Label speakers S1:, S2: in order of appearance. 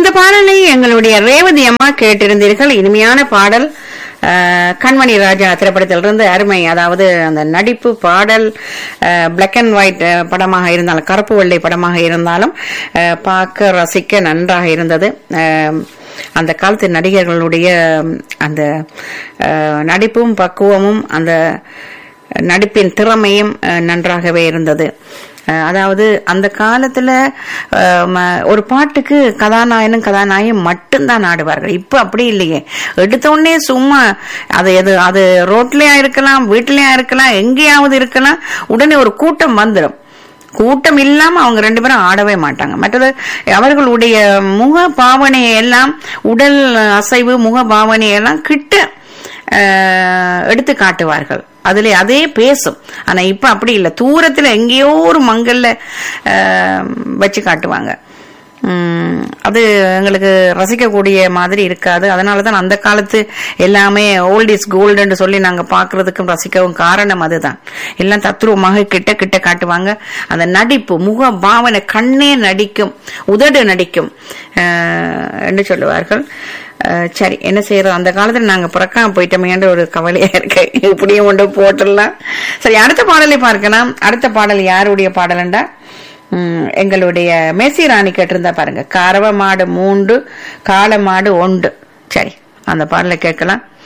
S1: அந்த பாடலை எங்களுடைய ரேவதி அம்மா கேட்டிருந்தீர்கள் இனிமையான பாடல் அஹ், கண்மணி ராஜா திரைப்படத்திலிருந்து அருமை அதாவது அந்த நடிப்பு பாடல் பிளாக் அண்ட் ஒயிட் படமாக இருந்தாலும் கருப்பு வெள்ளை படமாக இருந்தாலும் அஹ், பார்க்க ரசிக்க நன்றாக இருந்தது அஹ், அந்த காலத்து நடிகர்களுடைய ம், அந்த அஹ், நடிப்பும் பக்குவமும் அந்த நடிப்பின் திறமையும் அஹ், நன்றாகவே இருந்தது அஹ், அதாவது அந்த காலத்துல அஹ், ம- ஒரு பாட்டுக்கு கதாநாயகனும் கதாநாயகன் மட்டும்தான் ஆடுவார்கள் இப்ப அப்படி இல்லையே எடுத்த உடனே சும்மா அது எது அது ரோட்லயா இருக்கலாம் வீட்லயா இருக்கலாம் எங்கேயாவது இருக்கலாம் உடனே ஒரு கூட்டம் வந்துடும் கூட்டம் இல்லாம அவங்க ரெண்டு பேரும் ஆடவே மாட்டாங்க மற்றது அவர்களுடைய முக பாவனையை எல்லாம் உடல் அசைவு முக பாவனையை எல்லாம் கிட்ட அஹ், எடுத்து காட்டுவார்கள் அதுல அதே பேசும் ஆனா இப்ப அப்படி இல்லை தூரத்துல எங்கேயோ ஒரு மங்கல்ல அஹ், வச்சு காட்டுவாங்க உம், அது எங்களுக்கு ரசிக்கக்கூடிய மாதிரி இருக்காது அதனாலதான் அந்த காலத்து எல்லாமே ஓல்ட் இஸ் கோல்டுன்னு சொல்லி நாங்க பாக்குறதுக்கும் ரசிக்கவும் காரணம் அதுதான் எல்லாம் தத்ரூபமாக கிட்ட கிட்ட காட்டுவாங்க அந்த நடிப்பு முக பாவனை கண்ணே நடிக்கும் உதடு நடிக்கும் அஹ், என்று சொல்லுவார்கள் அஹ், சரி என்ன செய்யறோம் அந்த காலத்துல நாங்க பிறக்காம போயிட்டோமேன்ற ஒரு கவலையா இருக்கு இப்படியும் கொண்டு போட்டுடலாம் சரி அடுத்த பாடலை பார்க்கலாம் அடுத்த பாடல் யாருடைய பாடலண்டா ம், எங்களுடைய மேசி ராணி கேட்டிருந்தா பாருங்க கறவை மாடு மூண்டு காளை மாடு ஒண்டு சரி அந்த பாடலை கேட்கலாம்